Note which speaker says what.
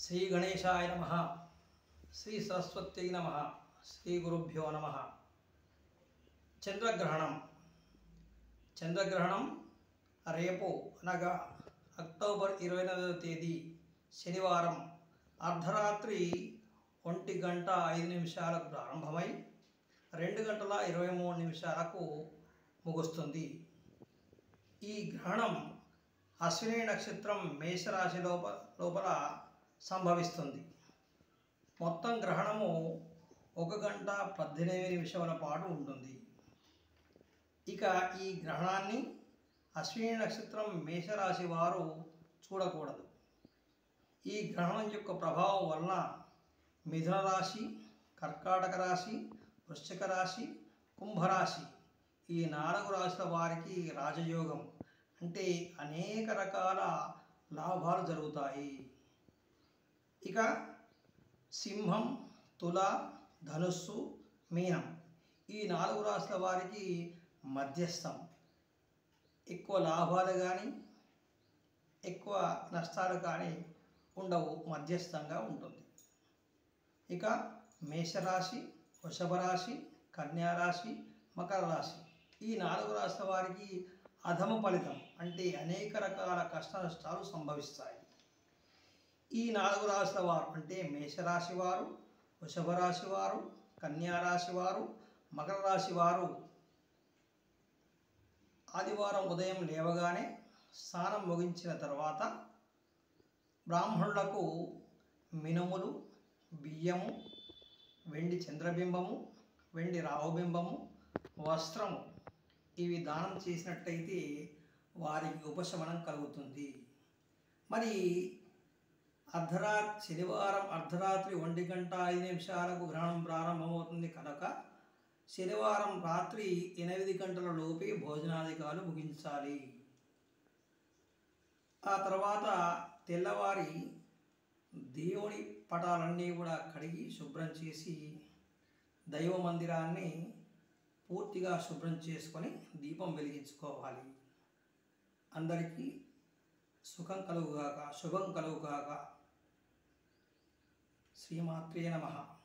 Speaker 1: శ్రీ గణేశాయ నమ శ్రీ సరస్వత్యై నమ శ్రీ గురుభ్యో నమ చంద్రగ్రహణం చంద్రగ్రహణం రేపు అనగా అక్టోబర్ ఇరవై ఎనిమిదవ తేదీ శనివారం అర్ధరాత్రి ఒంటి గంట ఐదు నిమిషాలకు ప్రారంభమై రెండు గంటల ఇరవై మూడు నిమిషాలకు ముగుస్తుంది ఈ గ్రహణం అశ్విని నక్షత్రం మేషరాశి లోప లోపల సంభవిస్తుంది మొత్తం గ్రహణము ఒక గంట పద్దెనిమిది నిమిషముల పాటు ఉంటుంది ఇక ఈ గ్రహణాన్ని అశ్విని నక్షత్రం మేషరాశి వారు చూడకూడదు ఈ గ్రహణం యొక్క ప్రభావం వలన మిథున రాశి కర్కాటక రాశి వృశ్చిక రాశి కుంభరాశి ఈ నాలుగు రాశుల వారికి రాజయోగం అంటే అనేక రకాల లాభాలు జరుగుతాయి ఇక సింహం తుల ధనుస్సు మీనం ఈ నాలుగు రాశుల వారికి మధ్యస్థం ఎక్కువ లాభాలు కానీ ఎక్కువ నష్టాలు కానీ ఉండవు మధ్యస్థంగా ఉంటుంది ఇక మేషరాశి వృషభ రాశి కన్యారాశి మకర రాశి ఈ నాలుగు రాశుల వారికి అధమ ఫలితం అంటే అనేక రకాల కష్ట నష్టాలు సంభవిస్తాయి ఈ నాలుగు రాశుల వారు అంటే మేషరాశి వారు వృషభ రాశి వారు కన్యారాశి వారు మకర రాశి వారు ఆదివారం ఉదయం లేవగానే స్నానం ముగించిన తర్వాత బ్రాహ్మణులకు మినుములు బియ్యము వెండి చంద్రబింబము వెండి రావుబింబము వస్త్రము ఇవి దానం చేసినట్టయితే వారికి ఉపశమనం కలుగుతుంది మరి అర్ధరాత్రి శనివారం అర్ధరాత్రి ఒంటి గంట ఐదు నిమిషాలకు గ్రహణం ప్రారంభమవుతుంది కనుక శనివారం రాత్రి ఎనిమిది గంటల లోపే భోజనాధికాలు ముగించాలి ఆ తర్వాత తెల్లవారి దేవుని పటాలన్నీ కూడా కడిగి శుభ్రం చేసి దైవ మందిరాన్ని పూర్తిగా శుభ్రం చేసుకొని దీపం వెలిగించుకోవాలి అందరికీ సుఖం కలుగుగాక శుభం కలుగుగాక శ్రీమాత్రే నమః